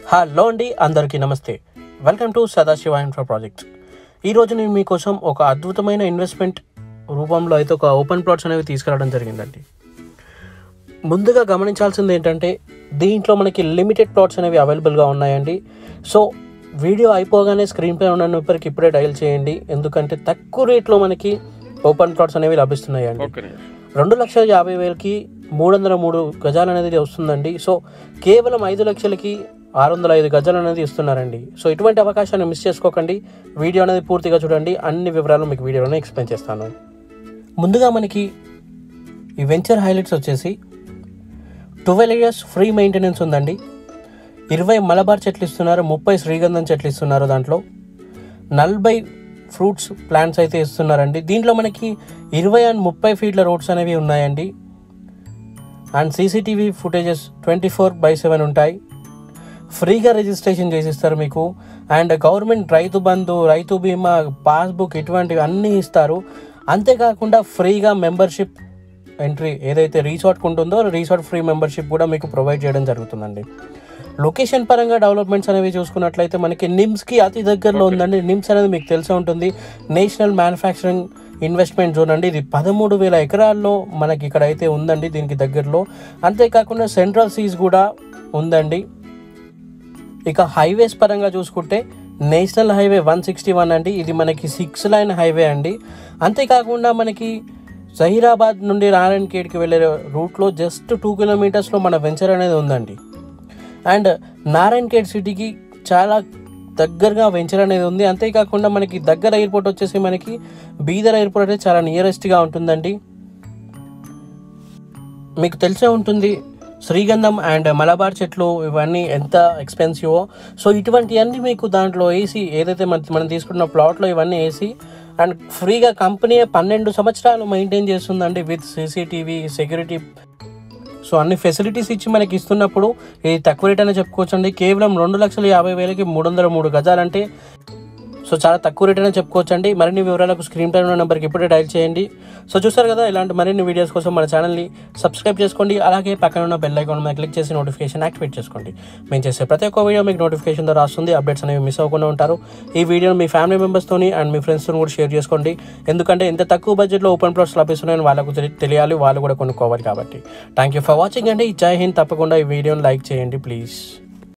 hello అండి అందరికీ నమస్తే welcome to Sadashiva infra projects ఈరోజు నేను మీకోసం ఒక అద్భుతమైన ఇన్వెస్ట్మెంట్ రూపంలో అయితే ఒక ఓపెన్ ప్లాట్స్ అనేవి తీసుకురావడం జరిగిందండి ముందుగా గమనించాల్సింది ఏంటంటే దీంట్లో మనకి లిమిటెడ్ ప్లాట్స్ అనేవి అవైలబుల్గా ఉన్నాయండి సో వీడియో అయిపోగానే స్క్రీన్ పై ఉన్న నెంబర్కి ఇప్పుడే డయల్ చేయండి ఎందుకంటే తక్కువ రేట్లో మనకి ఓపెన్ ప్లాట్స్ అనేవి లభిస్తున్నాయండి రెండు లక్షల యాభై వేలకి మూడు వందల మూడు గజాలు అనేది వస్తుందండి సో కేవలం ఐదు లక్షలకి ఆరు వందల ఐదు గజాలు అనేది ఇస్తున్నారండి సో ఇటువంటి అవకాశాన్ని మిస్ చేసుకోకండి వీడియో అనేది పూర్తిగా చూడండి అన్ని వివరాలు మీకు వీడియోలోనే ఎక్స్ప్లెయిన్ చేస్తాను ముందుగా మనకి ఈ వెంచర్ హైలైట్స్ వచ్చేసి ట్వెల్వ్ ఇయర్స్ ఫ్రీ మెయింటెనెన్స్ ఉందండి ఇరవై మలబార్ చెట్లు ఇస్తున్నారు ముప్పై శ్రీగంధం చెట్లు ఇస్తున్నారు దాంట్లో నలభై ఫ్రూట్స్ ప్లాంట్స్ అయితే ఇస్తున్నారండి దీంట్లో మనకి ఇరవై అండ్ ముప్పై ఫీట్ల రోడ్స్ అనేవి ఉన్నాయండి and CCTV footages twenty four by seven ఉంటాయి ఫ్రీగా రిజిస్ట్రేషన్ చేసిస్తారు మీకు అండ్ గవర్నమెంట్ రైతు బంధు రైతు బీమా పాస్బుక్ ఇటువంటివి అన్నీ ఇస్తారు అంతేకాకుండా ఫ్రీగా మెంబర్షిప్ ఎంట్రీ ఏదైతే రిసార్ట్కి ఉంటుందో రిసార్ట్ ఫ్రీ మెంబర్షిప్ కూడా మీకు ప్రొవైడ్ చేయడం జరుగుతుందండి లొకేషన్ పరంగా డెవలప్మెంట్స్ అనేవి చూసుకున్నట్లయితే మనకి నిమ్స్కి అతి దగ్గరలో ఉందండి నిమ్స్ అనేది మీకు తెలిసే ఉంటుంది నేషనల్ మ్యానుఫ్యాక్చరింగ్ ఇన్వెస్ట్మెంట్ జోన్ అండి ఇది పదమూడు వేల ఎకరాల్లో మనకి ఇక్కడ అయితే ఉందండి దీనికి దగ్గరలో అంతేకాకుండా సెంట్రల్ సీజ్ కూడా ఉందండి ఇక హైవేస్ పరంగా చూసుకుంటే national highway one sixty one అండి ఇది మనకి సిక్స్ లైన్ హైవే అండి అంతేకాకుండా మనకి జహీరాబాద్ నుండి నారాయణ ఖేడ్కి వెళ్ళే రూట్లో జస్ట్ టూ కిలోమీటర్స్లో మన వెంచర్ అనేది ఉందండి అండ్ నారాయణ ఖేడ్ సిటీకి చాలా దగ్గరగా వెంచర్ అనేది ఉంది అంతేకాకుండా మనకి దగ్గర ఎయిర్పోర్ట్ వచ్చేసి మనకి బీదర్ ఎయిర్పోర్ట్ అయితే చాలా నియరెస్ట్గా ఉంటుందండి మీకు తెలిసే ఉంటుంది శ్రీగంధం అండ్ మలబార్ చెట్లు ఇవన్నీ ఎంత ఎక్స్పెన్సివో సో ఇటువంటివన్నీ మీకు దాంట్లో వేసి ఏదైతే మన మనం తీసుకున్న ప్లాట్లో ఇవన్నీ వేసి అండ్ ఫ్రీగా కంపెనీ పన్నెండు సంవత్సరాలు మెయింటైన్ చేస్తుందండి విత్ సీసీటీవీ సెక్యూరిటీ సో అన్ని ఫెసిలిటీస్ ఇచ్చి మనకి ఇస్తున్నప్పుడు ఇది తక్కువ రేట్ అనే చెప్పుకోవచ్చండి కేవలం రెండు లక్షల యాభై వేలకి మూడు వందల మూడు గజాలంటే సో చాలా తక్కువ రేట్ అనే చెప్పుకోవచ్చండి మరిన్ని వివరాలకు స్క్రీన్ పైన ఉన్న నెంబర్కి ఇప్పుడే డైల్ చేయండి సో చూస్తారు కదా ఇలాంటి మరిన్ని వీడియోస్ కోసం మన ఛానల్ని సబ్స్క్రైబ్ చేసుకోండి అలాగే పక్కన ఉన్న బెల్ ఐకాన్ మీద క్లిక్ చేసి నోటిఫికేషన్ యాక్టివేట్ చేసుకోండి మేము చేసే ప్రతి ఒక్క వీడియో మీకు నోటిఫికేషన్ ద్వారా వస్తుంది అప్డేట్స్ అనేవి మిస్ అవ్వకుండా ఉంటారు ఈ వీడియోని మీ ఫ్యామిలీ మెంబర్స్తోని అండ్ మీ ఫ్రెండ్స్తో కూడా షేర్ చేసుకోండి ఎందుకంటే ఎంత తక్కువ బడ్జెట్లో ఓపెన్ ప్లాట్స్ లభిస్తున్నాయని వాళ్ళకు తెలి- తెలియాలి వాళ్ళు కూడా కొనుక్కోవాలి కాబట్టి థ్యాంక్ యూ ఫర్ వాచింగ్ అండి జై హింద్ తప్పకుండా ఈ వీడియోని లైక్ చేయండి ప్లీజ్